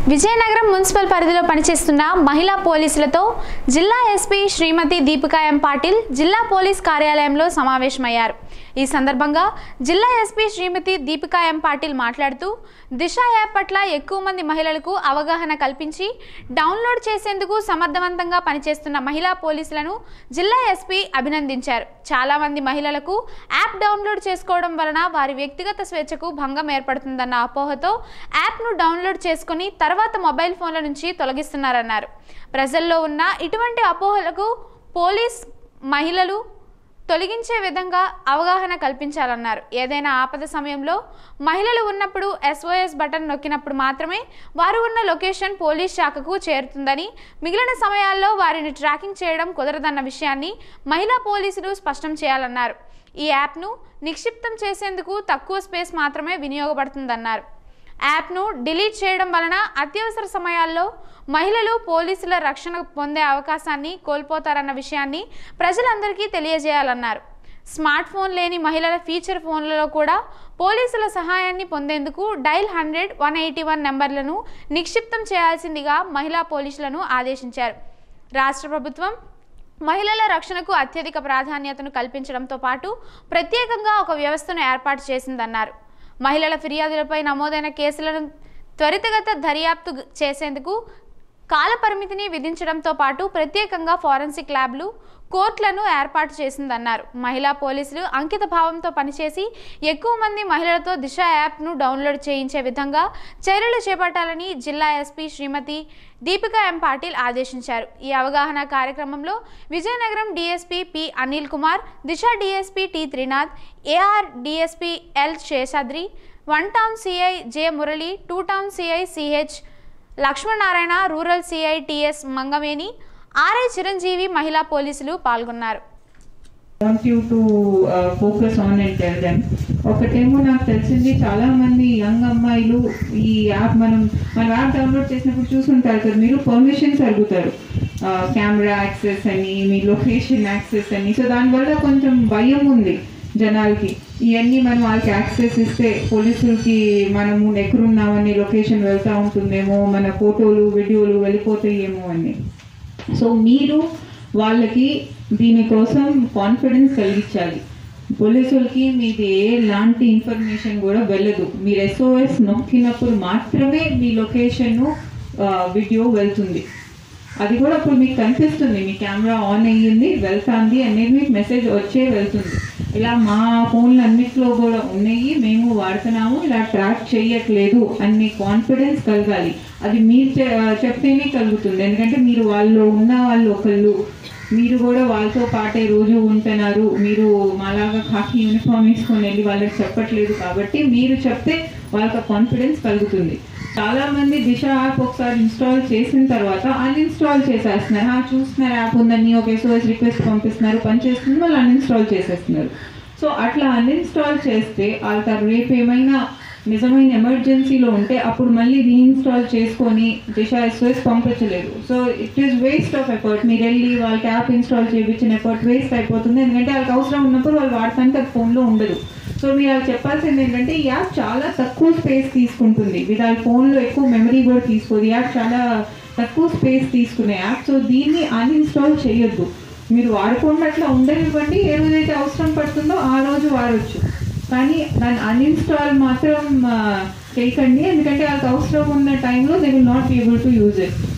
Vizianagaram municipal పరిధిలో పనిచేస్తున్న మహిళా పోలీసులతో జిల్లా ఎస్పీ శ్రీమతి దీపికా ఎం పాటిల్ జిల్లా పోలీస్ కార్యాలయంలో సమావేశమయ్యారు ఈ సందర్భంగా జిల్లా ఎస్పీ శ్రీమతి దీపికా ఎం పాటిల్ మాట్లాడుతూ దిశ యాప్ పట్ల ఎక్కువ మంది మహిళలకు అవగాహన కల్పించి డౌన్లోడ్ చేసేందుకు సమర్థవంతంగా పనిచేస్తున్న మహిళా పోలీసులను జిల్లా ఎస్పీ అభినందించారు చాలా మంది మహిళలకు యాప్ డౌన్లోడ్ చేసుకోవడం వలన వారి వ్యక్తిగత స్వేచ్ఛకు భంగం ఏర్పడుతుందన్న అపోహతో యాప్ను డౌన్లోడ్ చేసుకుని తర్వాత మొబైల్ ఫోన్ల నుంచి తొలగిస్తున్నారన్నారు ప్రజల్లో ఉన్న ఇటువంటి అపోహలకు పోలీస్ మహిళలు తొలగించే విధంగా అవగాహన కల్పించాలన్నారు ఏదైనా ఆపద సమయంలో మహిళలు ఉన్నప్పుడు ఎస్ఓఎస్ బటన్ నొక్కినప్పుడు మాత్రమే వారు ఉన్న లొకేషన్ పోలీస్ శాఖకు చేరుతుందని మిగిలిన సమయాల్లో వారిని ట్రాకింగ్ చేయడం కుదరదన్న విషయాన్ని మహిళా పోలీసులు స్పష్టం చేయాలన్నారు ఈ యాప్ను నిక్షిప్తం చేసేందుకు తక్కువ స్పేస్ మాత్రమే వినియోగపడుతుందన్నారు యాప్ను డిలీట్ చేయడం వలన అత్యవసర సమయాల్లో మహిళలు పోలీసుల రక్షణ పొందే అవకాశాన్ని కోల్పోతారన్న విషయాన్ని ప్రజలందరికీ తెలియజేయాలన్నారు స్మార్ట్ ఫోన్ లేని మహిళల ఫీచర్ ఫోన్లలో కూడా పోలీసుల సహాయాన్ని పొందేందుకు dial hundred one eighty one నెంబర్లను నిక్షిప్తం చేయాల్సిందిగా మహిళా పోలీసులను ఆదేశించారు రాష్ట్ర ప్రభుత్వం మహిళల రక్షణకు అత్యధిక ప్రాధాన్యతను కల్పించడంతో పాటు ప్రత్యేకంగా ఒక వ్యవస్థను ఏర్పాటు చేసిందన్నారు మహిళల ఫిర్యాదులపై నమోదైన కేసులను త్వరితగత దర్యాప్తు చేసేందుకు కాల పరిమితిని విధించడంతో పాటు ప్రత్యేకంగా ఫారెన్సిక్ ల్యాబ్లు కోర్టులను ఏర్పాటు చేసిందన్నారు మహిళా పోలీసులు అంకిత భావంతో పనిచేసి ఎక్కువ మంది మహిళలతో దిశ యాప్ను డౌన్లోడ్ చేయించే విధంగా చర్యలు చేపట్టాలని జిల్లా ఎస్పీ శ్రీమతి దీపికా ఎం పాటిల్ ఆదేశించారు ఈ అవగాహన కార్యక్రమంలో Vizianagaram DSP P Anil Kumar Disha DSP T Trinath AR DSP L Seshadri one town CI J Murali two town CI CH Lakshminarayana rural CI TS Mangameni RI Chiranjeevi మహిళా పోలీసులు పాల్గొన్నారు want you to focus on and tell them ఒకటేమో నాకు తెలిసింది చాలా మంది యంగ్ అమ్మాయిలు ఈ యాప్ మనం మన యాప్ డౌన్లోడ్ చేసినప్పుడు చూసుంటారు కదా మీరు పర్మిషన్స్ అడుగుతారు కెమెరా యాక్సెస్ అని మీ లొకేషన్ యాక్సెస్ అని సో దానివల్ల కొంచెం భయం ఉంది జనాలకి ఇవన్నీ మనం వాళ్ళకి యాక్సెస్ ఇస్తే పోలీసులకి మనము ఎక్కడున్నామని లొకేషన్ వెళ్తూ ఉంటుందేమో మన ఫోటోలు వీడియోలు వెళ్ళిపోతాయేమో అని సో మీరు వాళ్ళకి దీనికోసం కాన్ఫిడెన్స్ కలిగించాలి పోలీసులకి మీది ఎలాంటి ఇన్ఫర్మేషన్ కూడా వెళ్ళదు మీరు ఎస్ఓఎస్ నొక్కినప్పుడు మాత్రమే మీ లొకేషన్ వీడియో వెళ్తుంది అది కూడా ఇప్పుడు మీకు కనిపిస్తుంది మీ కెమెరా ఆన్ అయ్యింది వెళ్తాంది అనేది మీకు మెసేజ్ వచ్చే వెళ్తుంది ఇలా మా ఫోన్లు అన్నిట్లో కూడా ఉన్నాయి మేము వాడుతున్నాము ఇలా ట్రాక్ చేయట్లేదు అనే కాన్ఫిడెన్స్ కలగాలి అది మీరు చె- చెప్తేనే కలుగుతుంది ఎందుకంటే మీరు వాళ్ళు ఉన్న వాళ్ళు ఒకళ్ళు మీరు కూడా వాళ్ళతో పాటే రోజు ఉంటున్నారు మీరు మాలాగా కాకి యూనిఫామ్ వేసుకొని వెళ్ళి వాళ్ళకి చెప్పట్లేదు కాబట్టి మీరు చెప్తే వాళ్ళకి కాన్ఫిడెన్స్ కలుగుతుంది చాలా మంది దిశ యాప్ ఒకసారి ఇన్స్టాల్ చేసిన తర్వాత అన్ఇన్స్టాల్ చేసేస్తున్నారు "ఆ, చూస్తున్నారు యాప్ ఉందని ఒక ఎస్ఓఎస్ రిక్వెస్ట్ పంపిస్తున్నారు పని చేస్తుంది వాళ్ళు అన్ఇన్స్టాల్ చేసేస్తున్నారు సో అట్లా అన్ఇన్స్టాల్ చేస్తే వాళ్ళకి రేపు ఏమైనా నిజమైన ఎమర్జెన్సీలో ఉంటే అప్పుడు మళ్ళీ రీఇన్స్టాల్ చేసుకొని దిశ ఎస్ఓఎస్ పంపించలేదు so it is waste of effort మీరు వెళ్ళి వాళ్ళకి యాప్ ఇన్స్టాల్ చేయించిన ఎఫర్ట్ వేస్ట్ అయిపోతుంది ఎందుకంటే వాళ్ళకి అవసరం ఉన్నప్పుడు వాళ్ళు వాడటానికి అది ఫోన్లో ఉండదు సో మీరు అది చెప్పాల్సింది ఏంటంటే ఈ యాప్ చాలా తక్కువ స్పేస్ తీసుకుంటుంది మీరు వాళ్ళ ఫోన్లో ఎక్కువ మెమరీ కూడా తీసుకోదు ఈ యాప్ చాలా తక్కువ స్పేస్ తీసుకునే యాప్ సో దీన్ని అన్ఇన్స్టాల్ చేయొద్దు మీరు వాడుకున్నట్లా ఉండనివ్వండి ఏ రోజైతే అవసరం పడుతుందో ఆ రోజు వాడవచ్చు కానీ దాన్ని అన్ఇన్స్టాల్ మాత్రం ఆ, చేయకండి ఎందుకంటే వాళ్ళకి అవసరం ఉన్న టైంలో they will not be able to use it